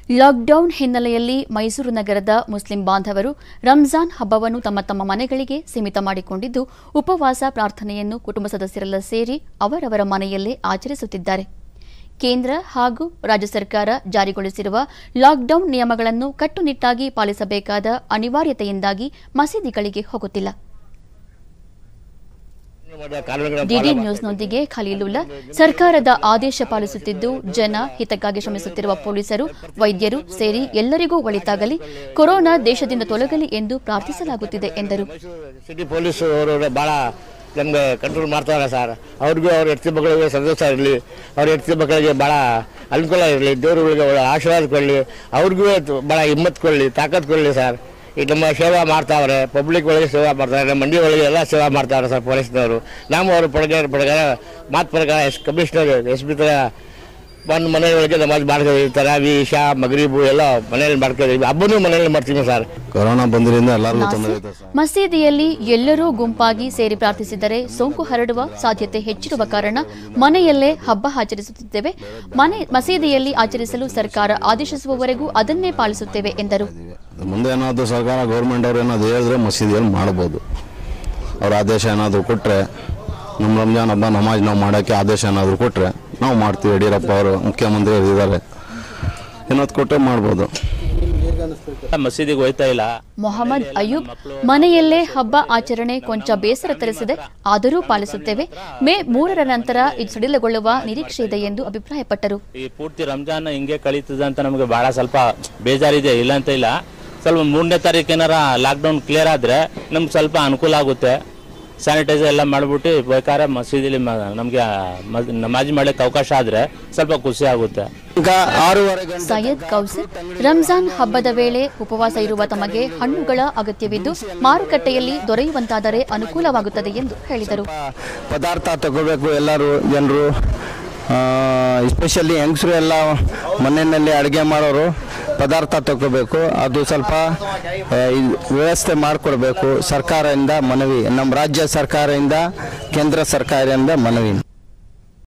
lockdown ಹಿನ್ನೆಲೆಯಲ್ಲಿ ಮೈಸೂರು ನಗರದ Muslim ಬಾಂಧವರು ರಂಜಾನ್ ಹಬ್ಬವನ್ನು ತಮ್ಮ ತಮ್ಮ ಮನೆಗಳಿಗೆ ಸೀಮಿತ ಮಾಡಿಕೊಂಡಿದ್ದು ಉಪವಾಸ ಪ್ರಾರ್ಥನೆಯನ್ನು ಕುಟುಂಬ ಸದಸ್ಯರೆಲ್ಲ ಸೇರಿ ಅವರವರ ಮನೆಯಲ್ಲೇ ಆಚರಿಸುತ್ತಿದ್ದಾರೆ ಕೇಂದ್ರ ಹಾಗೂ ರಾಜ್ಯ ಸರ್ಕಾರ ಜಾರಿಗೊಳಿಸಿರುವ ಲಾಕ್ಡೌನ್ ನಿಯಮಗಳನ್ನು ಕಟ್ಟುನಿಟ್ಟಾಗಿ ಪಾಲಿಸಬೇಕಾದ ಅನಿವಾರ್ಯತೆಯಿಂದಾಗಿ ಮಸೀದಿಗಳಿಗೆ ಹೋಗುತ್ತಿಲ್ಲ ಡಿಡಿ ನ್ಯೂಸ್ನೊಂದಿಗೆ ಖಲೀಲುಲ್ಲಾ ಸರ್ಕಾರದ ಆದೇಶ ಪಾಲಿಸುತ್ತಿದ್ದು ಜನ ಹಿತಕ್ಕಾಗಿ ಶ್ರಮಿಸುತ್ತಿರುವ ಪೊಲೀಸರು ವೈದ್ಯರು ಸೇರಿ ಎಲ್ಲರಿಗೂ ಒಳಿತಾಗಲಿ ಕೊರೋನಾ ದೇಶದಿಂದ ತೊಲಗಲಿ ಎಂದು ಪ್ರಾರ್ಥಿಸಲಾಗುತ್ತಿದೆ ಎಂದರು ಸಿಟಿ ಪೊಲೀಸ್ ಅವರು ಭಾಳ ನಮಗೆ ಕಂಟ್ರೋಲ್ ಮಾಡ್ತಾರೆ ಸರ್ ಅವ್ರಿಗೂ ಅವ್ರ ಹೆಂಡತಿ ಮಕ್ಕಳಿಗೆ ಸಂತೋಷ ಇರಲಿ ಅವ್ರ ಹೆಂಡತಿ ಮಕ್ಕಳಿಗೆ ಭಾಳ ಅನುಕೂಲ ಇರಲಿ ದೇವರುಗಳಿಗೆ ಒಳ್ಳೆ ಆಶೀರ್ವಾದ ಕೊಡಲಿ ಅವ್ರಿಗೂ ಭಾಳ ಹಿಮ್ಮತ್ ಕೊಡಲಿ ತಾಕತ್ ಕೊಡಲಿ ಸರ್ ಈಗ ನಮ್ಮ ಸೇವಾ ಮಾಡ್ತಾವ್ರೆ ಪಬ್ಲಿಕ್ ಒಳಗೆ ಸೇವಾ ಮಾಡ್ತಾರೆ ನಮ್ಮ ಮಂಡಿ ಒಳಗೆ ಎಲ್ಲ ಸೇವಾ ಮಾಡ್ತಾವ್ರೆ ಸರ್ ಪೊಲೀಸ್ನವರು ನಾವು ಅವ್ರ ಪ್ರಕಾರ ಪ್ರಕಾರ ಮಾತು ಪ್ರಕಾರ ಎಸ್ ಕಮಿಷನರ್ ಎಸ್ ಪಿ ತರ ಒಂದು ಮನೆಯೊಳಗೆ ನಮಾಜ್ ಮಾಡ್ತೀವಿ ತರಾವಿ ಇಶಾ ಮಗರೀಬು ಎಲ್ಲ ಮನೆಯಲ್ಲಿ ಮಾಡ್ಕೊತೀವಿ ಹಬ್ಬನೂ ಮನೆಯಲ್ಲಿ ಮಾಡ್ತೀವಿ ಸರ್ ಕೊರೋನಾ ಬಂದ್ರಿಂದ ಎಲ್ಲರಿಗೂ ತೊಂದರೆ ಇದೆ ಸರ್ ಮಸೀದಿಯಲ್ಲಿ ಎಲ್ಲರೂ ಗುಂಪಾಗಿ ಸೇರಿ ಪ್ರಾರ್ಥಿಸಿದರೆ ಸೋಂಕು ಹರಡುವ ಸಾಧ್ಯತೆ ಹೆಚ್ಚಿರುವ ಕಾರಣ ಮನೆಯಲ್ಲೇ ಹಬ್ಬ ಆಚರಿಸುತ್ತಿದ್ದೇವೆ ಮನೆ ಮಸೀದಿಯಲ್ಲಿ ಆಚರಿಸಲು ಸರ್ಕಾರ ಆದೇಶಿಸುವವರೆಗೂ ಅದನ್ನೇ ಪಾಲಿಸುತ್ತೇವೆ ಎಂದರು ಮುಂದೆ ಏನಾದರೂ ಸರ್ಕಾರ ಗೌರ್ಮೆಂಟ್ ಅವ್ರು ಏನಾದ್ರು ಹೇಳಿದ್ರೆ ಮಸೀದಿಯಲ್ಲಿ ಮಾಡ್ಬೋದು ಅವ್ರ ಆದೇಶ ಏನಾದರೂ ಕೊಟ್ಟರೆ ನಮ್ಮ ರಂಜಾನ್ ಹಬ್ಬ ನಮಾಜ್ ನಾವು ಮಾಡೋಕ್ಕೆ ಆದೇಶ ಏನಾದರೂ ಕೊಟ್ಟರೆ ನಾವು ಮಾಡ್ತೀವಿ ಯಡಿಯೂರಪ್ಪ ಅವರು ಮುಖ್ಯಮಂತ್ರಿ ಇದ್ದಾರೆ ಏನಾದ್ರು ಕೊಟ್ಟರೆ ಮಾಡ್ಬೋದು ಮಸೀದಿಗೆ ಹೋಯ್ತಾ ಇಲ್ಲ ಮೊಹಮ್ಮದ್ ಅಯೂಬ್ ಮನೆಯಲ್ಲೇ ಹಬ್ಬ ಆಚರಣೆ ಕೊಂಚ ಬೇಸರ ತರಿಸಿದೆ ಆದರೂ ಪಾಲಿಸುತ್ತೇವೆ ಮೇ ಮೂರರ ನಂತರ ಇದು ಸಡಿಲಗೊಳ್ಳುವ ನಿರೀಕ್ಷೆ ಇದೆ ಎಂದು ಅಭಿಪ್ರಾಯಪಟ್ಟರು ಈ ಪೂರ್ತಿ ರಂಜಾನ್ ಹಿಂಗೆ ಕಳೀತದೆ ಅಂತ ನಮಗೆ ಬಹಳ ಸ್ವಲ್ಪ ಬೇಜಾರಿದೆ ಇಲ್ಲ ಅಂತ ಇಲ್ಲ ಸ್ವಲ್ಪ ಮೂರನೇ ತಾರೀಕು ಏನಾರ ಲಾಕ್ಡೌನ್ ಕ್ಲಿಯರ್ ಆದ್ರೆ ನಮ್ಗೆ ಸ್ವಲ್ಪ ಅನುಕೂಲ ಆಗುತ್ತೆ ಸ್ಯಾನಿಟೈಸರ್ ಎಲ್ಲ ಮಾಡ್ಬಿಟ್ಟು ಬೇಕಾದ್ರೆ ಮಸೀದಿಲಿ ನಮಗೆ ನಮಾಜ್ ಮಾಡಕ್ಕೆ ಅವಕಾಶ ಆದ್ರೆ ಸ್ವಲ್ಪ ಖುಷಿ ಆಗುತ್ತೆ ಈಗ ಆರೂವರೆ ಗಂಟೆ ಸೈಯದ್ ಕೌಸರ್ ರಂಜಾನ್ ಹಬ್ಬದ ವೇಳೆ ಉಪವಾಸ ಇರುವ ತಮಗೆ ಹಣ್ಣುಗಳ ಅಗತ್ಯವಿದ್ದು ಮಾರುಕಟ್ಟೆಯಲ್ಲಿ ದೊರೆಯುವಂತಾದರೆ ಅನುಕೂಲವಾಗುತ್ತದೆ ಎಂದು ಹೇಳಿದರು ಪದಾರ್ಥ ತಗೋಬೇಕು ಎಲ್ಲರೂ ಜನರು ಎಸ್ಪೆಷಲಿ ಹೆಂಗಸರು ಎಲ್ಲ ಮನೆಯಲ್ಲಿ ಅಡುಗೆ ಮಾಡೋರು ಪದಾರ್ಥ ತಗೋಬೇಕು ಅದು ಸ್ವಲ್ಪ ಆ, ಈ ವ್ಯವಸ್ಥೆ ಮಾಡಿಕೊಡ್ಬೇಕು ಸರ್ಕಾರದಿಂದ ಮನವಿ ನಮ್ಮ ರಾಜ್ಯ ಸರ್ಕಾರದಿಂದ ಕೇಂದ್ರ ಸರ್ಕಾರದಿಂದ ಮನವಿ